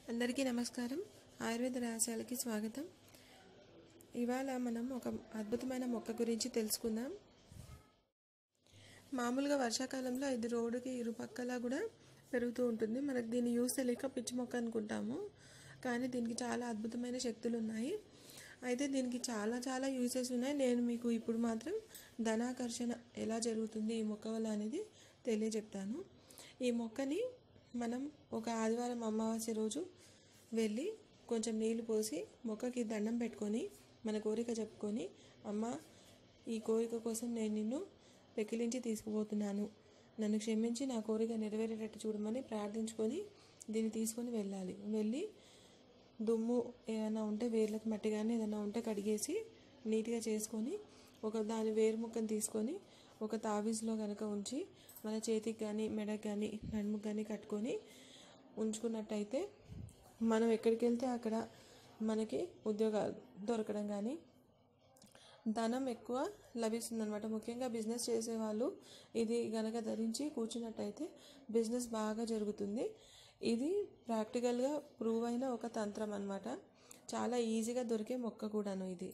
అందరికీ నమస్కారం ఆయుర్వేద రహస్యాలకి స్వాగతం ఇవాళ మనం ఒక అద్భుతమైన మొక్క గురించి తెలుసుకుందాం మామూలుగా వర్షాకాలంలో ఇది రోడ్డుకి ఇరుపక్కల కూడా పెరుగుతూ ఉంటుంది మనకు దీన్ని యూస్ తెలియక పిచ్చి మొక్క అనుకుంటాము కానీ దీనికి చాలా అద్భుతమైన శక్తులు ఉన్నాయి అయితే దీనికి చాలా చాలా యూసెస్ ఉన్నాయి నేను మీకు ఇప్పుడు మాత్రం ధనాకర్షణ ఎలా జరుగుతుంది ఈ మొక్క వల్ల అనేది తెలియజెప్తాను ఈ మొక్కని మనం ఒక ఆదివారం అమావాస్య రోజు వెళ్ళి కొంచెం నీళ్లు పోసి మొక్కకి దండం పెట్టుకొని మన కోరిక చెప్పుకొని అమ్మ ఈ కోరిక కోసం నేను నిన్ను పెకిలించి తీసుకుపోతున్నాను నన్ను క్షమించి నా కోరిక నెరవేరేటట్టు చూడమని ప్రార్థించుకొని దీన్ని తీసుకొని వెళ్ళాలి వెళ్ళి దుమ్ము ఏమైనా ఉంటే వేర్లకు మట్టి కానీ ఏదైనా ఉంటే కడిగేసి నీట్గా చేసుకొని ఒక దాని వేరు ముక్కను తీసుకొని ఒక తావీజ్లో కనుక ఉంచి మన చేతికి కానీ మెడకి కానీ నడుముకి కానీ కట్టుకొని ఉంచుకున్నట్టయితే మనం ఎక్కడికి వెళ్తే అక్కడ మనకి ఉద్యోగాలు దొరకడం కానీ ధనం ఎక్కువ లభిస్తుంది అనమాట ముఖ్యంగా బిజినెస్ చేసేవాళ్ళు ఇది గనక ధరించి కూర్చున్నట్టయితే బిజినెస్ బాగా జరుగుతుంది ఇది ప్రాక్టికల్గా ప్రూవ్ అయిన ఒక తంత్రం అనమాట చాలా ఈజీగా దొరికే మొక్క కూడాను ఇది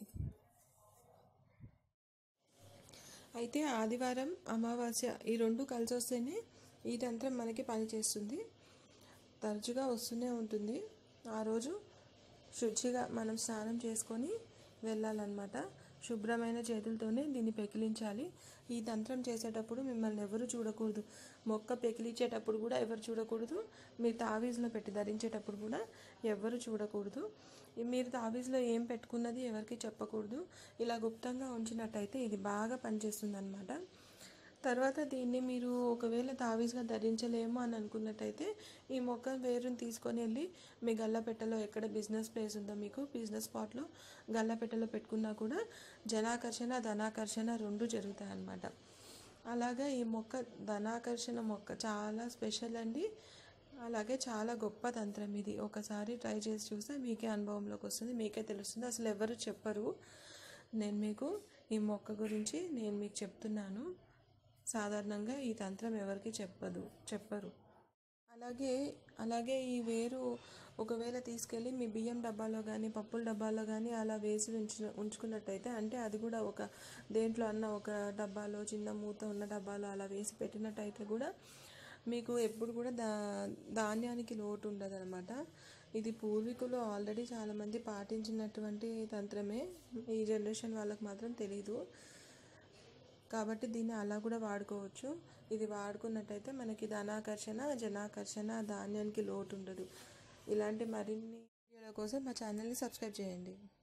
అయితే ఆదివారం అమావాస్య ఈ రెండు కలిసి వస్తేనే ఈ తంత్రం మనకి పనిచేస్తుంది తరచుగా వస్తూనే ఉంటుంది ఆ రోజు శుచిగా మనం స్నానం చేసుకొని వెళ్ళాలన్నమాట శుభ్రమైన చేతులతోనే దీన్ని పెకిలించాలి ఈ తంత్రం చేసేటప్పుడు మిమ్మల్ని ఎవరు చూడకూడదు మొక్క పెకిలించేటప్పుడు కూడా ఎవరు చూడకూడదు మీరు తావీజ్లో పెట్టి ధరించేటప్పుడు కూడా ఎవరు చూడకూడదు మీరు తావీజ్లో ఏం పెట్టుకున్నది ఎవరికి చెప్పకూడదు ఇలా గుప్తంగా ఉంచినట్టయితే ఇది బాగా పనిచేస్తుంది అనమాట తర్వాత దీన్ని మీరు ఒకవేళ తావీజ్గా ధరించలేము అని అనుకున్నట్టయితే ఈ మొక్క వేరుని తీసుకొని వెళ్ళి మీ గల్లపెట్టెలో ఎక్కడ బిజినెస్ ప్లేస్ ఉందో మీకు బిజినెస్ స్పాట్లో గల్లపెట్టెలో పెట్టుకున్నా కూడా జనాకర్షణ ధనాకర్షణ రెండు జరుగుతాయి అన్నమాట అలాగే ఈ మొక్క ధనాకర్షణ మొక్క చాలా స్పెషల్ అండి అలాగే చాలా గొప్ప తంత్రం ఇది ఒకసారి ట్రై చేసి చూస్తే మీకే అనుభవంలోకి వస్తుంది మీకే తెలుస్తుంది అసలు ఎవరు చెప్పరు నేను మీకు ఈ మొక్క గురించి నేను మీకు చెప్తున్నాను సాధారణంగా ఈ తంత్రం ఎవరికి చెప్పదు చెప్పరు అలాగే అలాగే ఈ వేరు ఒకవేళ తీసుకెళ్ళి మీ బియ్యం డబ్బాలో కానీ పప్పుల డబ్బాలో కానీ అలా వేసి ఉంచు ఉంచుకున్నట్టయితే అంటే అది కూడా ఒక దేంట్లో అన్న ఒక డబ్బాలో చిన్న మూత ఉన్న డబ్బాలో అలా వేసి పెట్టినట్టయితే కూడా మీకు ఎప్పుడు కూడా దా ధాన్యానికి లోటు ఉండదు అనమాట ఇది పూర్వీకులు ఆల్రెడీ చాలామంది పాటించినటువంటి తంత్రమే ఈ జనరేషన్ వాళ్ళకి మాత్రం తెలీదు కాబట్టి దీన్ని అలా కూడా వాడుకోవచ్చు ఇది వాడుకున్నట్టయితే మనకి ధనాకర్షణ జనాకర్షణ ధాన్యానికి లోటు ఉండదు ఇలాంటి మరిన్ని వీడియోల కోసం మా ఛానల్ని సబ్స్క్రైబ్ చేయండి